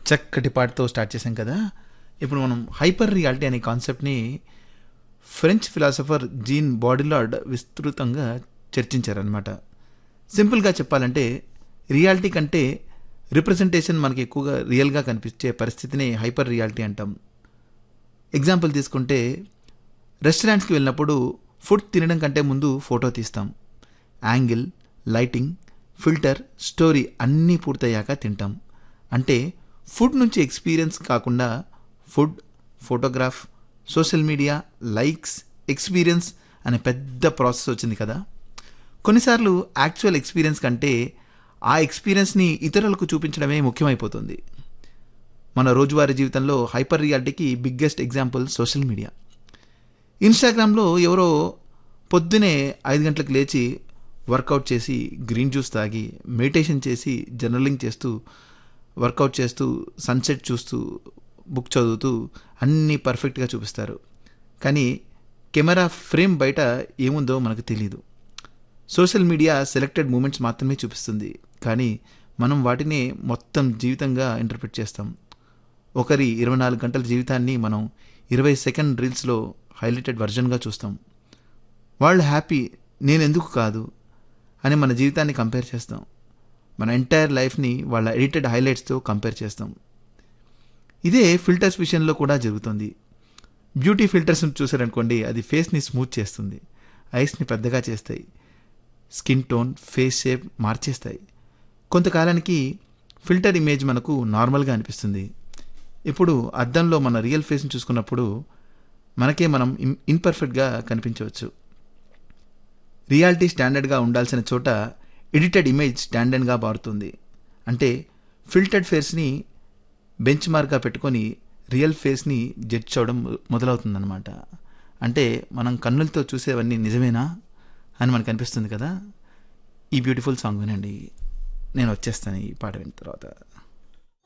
చక్కటి పాటతో స్టార్ట్ చేశాం కదా ఇప్పుడు మనం హైపర్ రియాలిటీ అనే కాన్సెప్ట్ని ఫ్రెంచ్ ఫిలాసఫర్ జీన్ బాడిలార్డ్ విస్తృతంగా చర్చించారనమాట సింపుల్గా చెప్పాలంటే రియాలిటీ కంటే రిప్రజెంటేషన్ మనకి ఎక్కువగా రియల్గా కనిపించే పరిస్థితిని హైపర్ రియాలిటీ అంటాం ఎగ్జాంపుల్ తీసుకుంటే రెస్టారెంట్స్కి వెళ్ళినప్పుడు ఫుడ్ తినడం కంటే ముందు ఫోటో తీస్తాం యాంగిల్ లైటింగ్ ఫిల్టర్ స్టోరీ అన్నీ పూర్తయ్యాక తింటాం అంటే ఫుడ్ నుంచి ఎక్స్పీరియన్స్ కాకుండా food photograph social media likes experience అనే పెద్ద ప్రాసెస్ వచ్చింది కదా కొన్నిసార్లు యాక్చువల్ ఎక్స్పీరియన్స్ కంటే ఆ ఎక్స్పీరియన్స్ని ఇతరులకు చూపించడమే ముఖ్యమైపోతుంది మన రోజువారీ జీవితంలో హైపర్ రియాలిటీకి బిగ్గెస్ట్ ఎగ్జాంపుల్ సోషల్ మీడియా ఇన్స్టాగ్రామ్లో ఎవరో పొద్దునే ఐదు గంటలకు లేచి వర్కౌట్ చేసి గ్రీన్ జ్యూస్ తాగి మెడిటేషన్ చేసి జర్నలింగ్ చేస్తూ వర్కౌట్ చేస్తూ సన్సెట్ చూస్తూ బుక్ చదువుతూ అన్నీ పర్ఫెక్ట్గా చూపిస్తారు కానీ కెమెరా ఫ్రేమ్ బయట ఏముందో మనకు తెలియదు సోషల్ మీడియా సెలెక్టెడ్ మూమెంట్స్ మాత్రమే చూపిస్తుంది కానీ మనం వాటిని మొత్తం జీవితంగా ఇంటర్ప్రిట్ చేస్తాం ఒకరి ఇరవై నాలుగు గంటల జీవితాన్ని మనం ఇరవై సెకండ్ రీల్స్లో హైలైటెడ్ వర్జన్గా చూస్తాం వాళ్ళు హ్యాపీ నేను ఎందుకు కాదు అని మన జీవితాన్ని కంపేర్ చేస్తాం మన ఎంటైర్ లైఫ్ని వాళ్ళ ఎడిటెడ్ హైలైట్స్తో కంపేర్ చేస్తాం ఇదే ఫిల్టర్స్ విషయంలో కూడా జరుగుతుంది బ్యూటీ ఫిల్టర్స్ చూసారనుకోండి అది ఫేస్ని స్మూత్ చేస్తుంది ఐస్ని పెద్దగా చేస్తాయి స్కిన్ టోన్ ఫేస్ షేప్ మార్చేస్తాయి కొంతకాలానికి ఫిల్టర్ ఇమేజ్ మనకు నార్మల్గా అనిపిస్తుంది ఇప్పుడు అద్దంలో మన రియల్ ఫేస్ని చూసుకున్నప్పుడు మనకే మనం ఇన్ ఇన్పర్ఫెక్ట్గా కనిపించవచ్చు రియాలిటీ స్టాండర్డ్గా ఉండాల్సిన చోట ఎడిటెడ్ ఇమేజ్ స్టాండర్డ్గా మారుతుంది అంటే ఫిల్టర్డ్ ఫేస్ని బెంచ్ మార్క్గా పెట్టుకొని రియల్ ఫేస్ని జడ్జ్ చేయడం మొదలవుతుందన్నమాట అంటే మనం కన్నులతో చూసేవన్నీ నిజమేనా అని మనకు అనిపిస్తుంది కదా ఈ బ్యూటిఫుల్ సాంగ్ వినండి నేను వచ్చేస్తాను ఈ పాట విన్న తర్వాత